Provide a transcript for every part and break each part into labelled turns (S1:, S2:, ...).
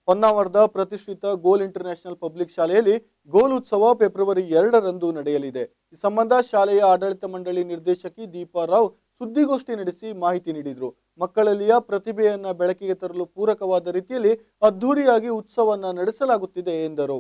S1: ಹೊನ್ನಾವರದ ಪ್ರತಿಷ್ಠಿತ ಗೋಲ್ international public ಶಾಲೆಯಲ್ಲಿ ಗೋಲ್ ಉತ್ಸವ ಫೆಬ್ರವರಿ ಎರಡರಂದು ನಡೆಯಲಿದೆ ಈ ಸಂಬಂಧ ಶಾಲೆಯ ಆಡಳಿತ ಮಂಡಳಿ ನಿರ್ದೇಶಕಿ ದೀಪಾ ರಾವ್ ಸುದ್ದಿಗೋಷ್ಠಿ ನಡೆಸಿ ಮಾಹಿತಿ ನೀಡಿದರು ಮಕ್ಕಳಲ್ಲಿಯ ಪ್ರತಿಭೆಯನ್ನ ಬೆಳಕಿಗೆ ತರಲು ಪೂರಕವಾದ ರೀತಿಯಲ್ಲಿ ಅದ್ಧೂರಿಯಾಗಿ ಉತ್ಸವವನ್ನ ನಡೆಸಲಾಗುತ್ತಿದೆ ಎಂದರು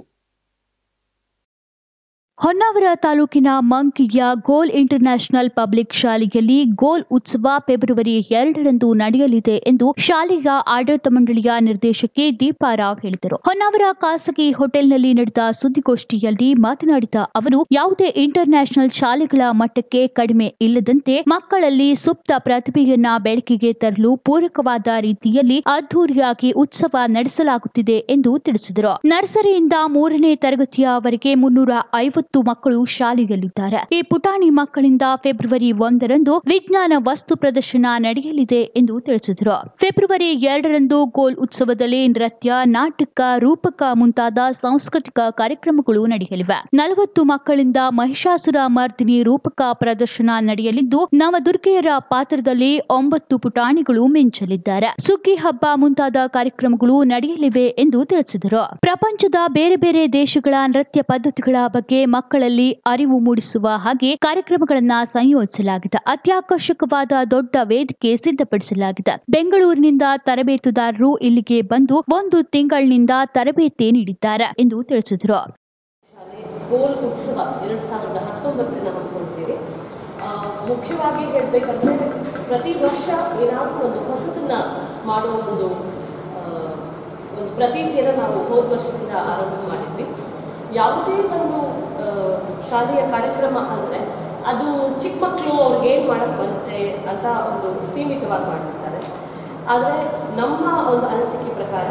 S2: ಹೊನ್ನಾವರ ತಾಲೂಕಿನ ಮಂಕಿಯ ಗೋಲ್ ಇಂಟರ್ನ್ಯಾಷನಲ್ ಪಬ್ಲಿಕ್ ಶಾಲೆಯಲ್ಲಿ ಗೋಲ್ ಉತ್ಸವ ಫೆಬ್ರವರಿ ಎರಡರಂದು ನಡೆಯಲಿದೆ ಎಂದು ಶಾಲೆಯ ಆಡಳಿತ ಮಂಡಳಿಯ ನಿರ್ದೇಶಕಿ ದೀಪಾ ರಾವ್ ಹೇಳಿದರು ಹೊನ್ನಾವರ ಖಾಸಗಿ ಹೋಟೆಲ್ನಲ್ಲಿ ನಡೆದ ಸುದ್ದಿಗೋಷ್ಠಿಯಲ್ಲಿ ಮಾತನಾಡಿದ ಅವರು ಯಾವುದೇ ಇಂಟರ್ನ್ಯಾಷನಲ್ ಶಾಲೆಗಳ ಮಟ್ಟಕ್ಕೆ ಕಡಿಮೆ ಇಲ್ಲದಂತೆ ಮಕ್ಕಳಲ್ಲಿ ಸುಪ್ತ ಪ್ರತಿಭೆಯನ್ನ ಬೆಳಕಿಗೆ ತರಲು ಪೂರಕವಾದ ರೀತಿಯಲ್ಲಿ ಅದ್ದೂರಿಯಾಗಿ ಉತ್ಸವ ನಡೆಸಲಾಗುತ್ತಿದೆ ಎಂದು ತಿಳಿಸಿದರು ನರ್ಸರಿಯಿಂದ ಮೂರನೇ ತರಗತಿಯವರೆಗೆ ಮುನ್ನೂರ ಐವತ್ತು ಮಕ್ಕಳು ಶಾಲೆಯಲ್ಲಿದ್ದಾರೆ ಈ ಪುಟಾಣಿ ಮಕ್ಕಳಿಂದ ಫೆಬ್ರವರಿ ಒಂದರಂದು ವಿಜ್ಞಾನ ವಸ್ತು ಪ್ರದರ್ಶನ ನಡೆಯಲಿದೆ ಎಂದು ತಿಳಿಸಿದರು ಫೆಬ್ರವರಿ ಎರಡರಂದು ಗೋಲ್ ಉತ್ಸವದಲ್ಲಿ ನೃತ್ಯ ನಾಟಕ ರೂಪಕ ಮುಂತಾದ ಸಾಂಸ್ಕೃತಿಕ ಕಾರ್ಯಕ್ರಮಗಳು ನಡೆಯಲಿವೆ ನಲವತ್ತು ಮಕ್ಕಳಿಂದ ಮಹಿಷಾಸುರ ಮರ್ದಿನಿ ರೂಪಕ ಪ್ರದರ್ಶನ ನಡೆಯಲಿದ್ದು ನವದುರ್ಗೆಯರ ಪಾತ್ರದಲ್ಲಿ ಒಂಬತ್ತು ಪುಟಾಣಿಗಳು ಮಿಂಚಲಿದ್ದಾರೆ ಸುಗ್ಗಿ ಹಬ್ಬ ಮುಂತಾದ ಕಾರ್ಯಕ್ರಮಗಳು ನಡೆಯಲಿವೆ ಎಂದು ತಿಳಿಸಿದರು ಪ್ರಪಂಚದ ಬೇರೆ ಬೇರೆ ದೇಶಗಳ ನೃತ್ಯ ಪದ್ಧತಿಗಳ ಬಗ್ಗೆ ಮಕ್ಕಳಲ್ಲಿ ಅರಿವು ಮೂಡಿಸುವ ಹಾಗೆ ಕಾರ್ಯಕ್ರಮಗಳನ್ನ ಸಂಯೋಜಿಸಲಾಗಿದೆ ಅತ್ಯಾಕರ್ಷಕವಾದ ದೊಡ್ಡ ವೇದಿಕೆ ಸಿದ್ಧಪಡಿಸಲಾಗಿದೆ ಬೆಂಗಳೂರಿನಿಂದ ತರಬೇತುದಾರರು ಇಲ್ಲಿಗೆ ಬಂದು ಒಂದು ತಿಂಗಳಿನಿಂದ ತರಬೇತಿ ನೀಡಿದ್ದಾರೆ ಎಂದು ತಿಳಿಸಿದರು
S3: ಶಾಲೆ ಗೋಲ್ ಉತ್ಸವ ಎರಡು ಸಾವಿರದ ಹತ್ತೊಂಬತ್ತನ್ನು ಹಮ್ಮಿಕೊಂಡಿದ್ದೀವಿ ಆ, ಮುಖ್ಯವಾಗಿ ಹೇಳಬೇಕಂದ್ರೆ ಪ್ರತಿ ವರ್ಷ ಏನಾದರೂ ಒಂದು ಹೊಸದನ್ನ ಮಾಡುವ ಒಂದು ಆ, ಒಂದು ಪ್ರತೀತಿಯನ್ನು ನಾವು ಹೋದ ವರ್ಷದಿಂದ ಆರಂಭ ಮಾಡಿದ್ವಿ ಯಾವುದೇ ಒಂದು ಆ, ಶಾಲೆಯ ಕಾರ್ಯಕ್ರಮ ಅಂದರೆ ಅದು ಚಿಕ್ಕ ಮಕ್ಕಳು ಅವ್ರಿಗೆ ಏನು ಮಾಡೋಕ್ಕೆ ಬರುತ್ತೆ ಅಂತ ಒಂದು ಸೀಮಿತವಾಗಿ ಮಾಡಿರ್ತಾರೆ ಆದರೆ ನಮ್ಮ ಒಂದು ಅನಿಸಿಕೆ ಪ್ರಕಾರ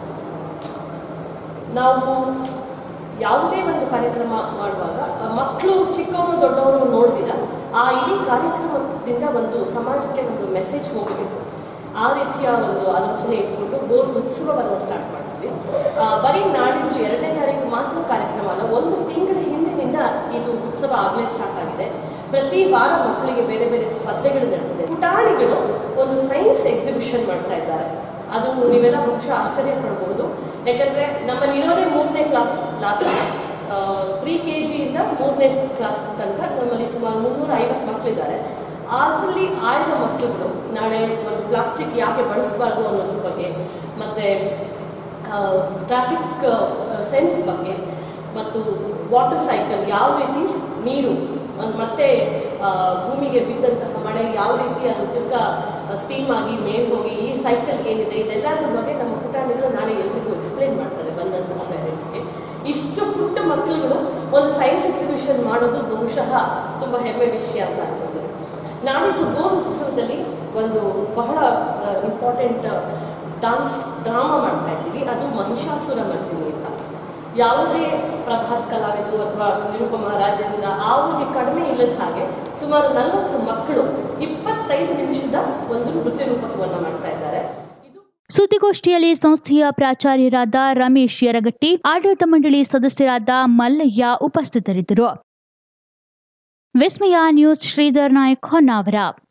S3: ನಾವು ಯಾವುದೇ ಒಂದು ಕಾರ್ಯಕ್ರಮ ಮಾಡುವಾಗ ಆ ಮಕ್ಕಳು ಚಿಕ್ಕವರು ದೊಡ್ಡವರು ನೋಡ್ದಿರ ಆ ಇಡೀ ಕಾರ್ಯಕ್ರಮದಿಂದ ಒಂದು ಸಮಾಜಕ್ಕೆ ಒಂದು ಮೆಸೇಜ್ ಹೋಗಬೇಕು ಆ ರೀತಿಯ ಒಂದು ಆಲೋಚನೆ ಇಟ್ಕೊಂಡು ಗೋಲ್ ಉತ್ಸವವನ್ನು ಸ್ಟಾರ್ಟ್ ಮಾಡ್ತೀವಿ ಆ, ಬರೀ ನಾಡಿದ್ದು ಎರಡನೇ ತಾರೀಕು ಮಾತ್ರ ಕಾರ್ಯಕ್ರಮ ಅಲ್ಲ ಒಂದು ತಿಂಗಳ ಹಿಂದಿನಿಂದ ಇದು ಉತ್ಸವ ಆಗಲೇ ಸ್ಟಾರ್ಟ್ ಆಗಿದೆ ಪ್ರತಿ ವಾರ ಮಕ್ಕಳಿಗೆ ಬೇರೆ ಬೇರೆ ಸ್ಪರ್ಧೆಗಳು ನಡೆದಿದೆ ಪುಟಾಣಿಗಳು ಒಂದು ಸೈನ್ಸ್ ಎಕ್ಸಿಬಿಷನ್ ಮಾಡ್ತಾ ಇದ್ದಾರೆ ಅದು ನೀವೆಲ್ಲ ಬಹುಶಃ ಆಶ್ಚರ್ಯ ಪಡ್ಬೋದು ಯಾಕಂದರೆ ನಮ್ಮಲ್ಲಿ ಇರೋದೇ ಮೂರನೇ ಕ್ಲಾಸ್ ಲಾಸ್ಟ್ ಪ್ರಿ ಕೆ ಜಿಯಿಂದ ಮೂರನೇ ಕ್ಲಾಸ್ ತನಕ ನಮ್ಮಲ್ಲಿ ಸುಮಾರು ಮುನ್ನೂರ ಐವತ್ತು ಮಕ್ಕಳಿದ್ದಾರೆ ಅದರಲ್ಲಿ ಆಯ್ದ ಮಕ್ಕಳುಗಳು ನಾಳೆ ಒಂದು ಪ್ಲಾಸ್ಟಿಕ್ ಯಾಕೆ ಬಳಸಬಾರ್ದು ಅನ್ನೋದ್ರ ಬಗ್ಗೆ ಮತ್ತು ಟ್ರಾಫಿಕ್ ಸೆನ್ಸ್ ಬಗ್ಗೆ ಮತ್ತು ವಾಟರ್ ಸೈಕಲ್ ಯಾವ ರೀತಿ ನೀರು ಅಹ್, ಮತ್ತೆ ಆ, ಭೂಮಿಗೆ ಬಿದ್ದಂತಹ ಮಳೆ ಯಾವ ರೀತಿ ಅದು ತಿರ್ಗ ಸ್ಟೀಮ್ ಆಗಿ ಮೇಲ್ ಹೋಗಿ ಈ ಸೈಕಲ್ ಏನಿದೆ ಇದೆಲ್ಲದ್ರ ಬಗ್ಗೆ ನಮ್ಮ ಪುಟಾಣಿಗಳು ನಾಳೆ ಎಲ್ರಿಗೂ ಎಕ್ಸ್ಪ್ಲೇನ್ ಮಾಡ್ತಾರೆ ಬಂದಂತಹ ಪೇರೆಂಟ್ಸ್ಗೆ ಇಷ್ಟು ಪುಟ್ಟ ಮಕ್ಕಳುಗಳು ಒಂದು ಸೈನ್ಸ್ ಎಕ್ಸಿಬಿಷನ್ ಮಾಡೋದು ಬಹುಶಃ ತುಂಬ ಹೆಮ್ಮೆ ವಿಷಯ ಅಂತ ಅನ್ಕೋತೀನಿ ನಾಡಿದ್ದು ಗೋಲ್ ಉತ್ಸವದಲ್ಲಿ ಒಂದು ಬಹಳ ಇಂಪಾರ್ಟೆಂಟ್ ಡಾನ್ಸ್ ಡ್ರಾಮಾ ಮಾಡ್ತಾ ಇದ್ದೀವಿ ಅದು ಮಹಿಷಾಸುರ ಮರ್ದಿನಿ ಅಂತ ಯಾವುದೇ ಪ್ರಭಾತ್ ಕಲಾವಿದರು ಅಥವಾ ನಿರುಪಮ ರಾಜೇಂದ್ರ ಅವ್ರಿಗೆ ಕಡಿಮೆ ಇಲ್ಲದ ಹಾಗೆ ಸುಮಾರು ನಲವತ್ತು ಮಕ್ಕಳು ಇಪ್ಪತ್ತೈದು ನಿಮಿಷದ ಒಂದು ನೃತ್ಯ ರೂಪಕವನ್ನು ಮಾಡ್ತಾ ಇದ್ದಾರೆ ಇದು
S2: ಸುದ್ದಿಗೋಷ್ಠಿಯಲ್ಲಿ ಸಂಸ್ಥೆಯ ಪ್ರಾಚಾರ್ಯರಾದ ರಮೇಶ್ ಯರಗಟ್ಟಿ ಆಡಳಿತ ಮಂಡಳಿ ಸದಸ್ಯರಾದ ಮಲ್ಲಯ್ಯ ಉಪಸ್ಥಿತರಿದ್ದರು ವಿಸ್ಮಯ ನ್ಯೂಸ್ ಶ್ರೀಧರ್ ನಾಯಕ್ ಹೊನ್ನಾವರ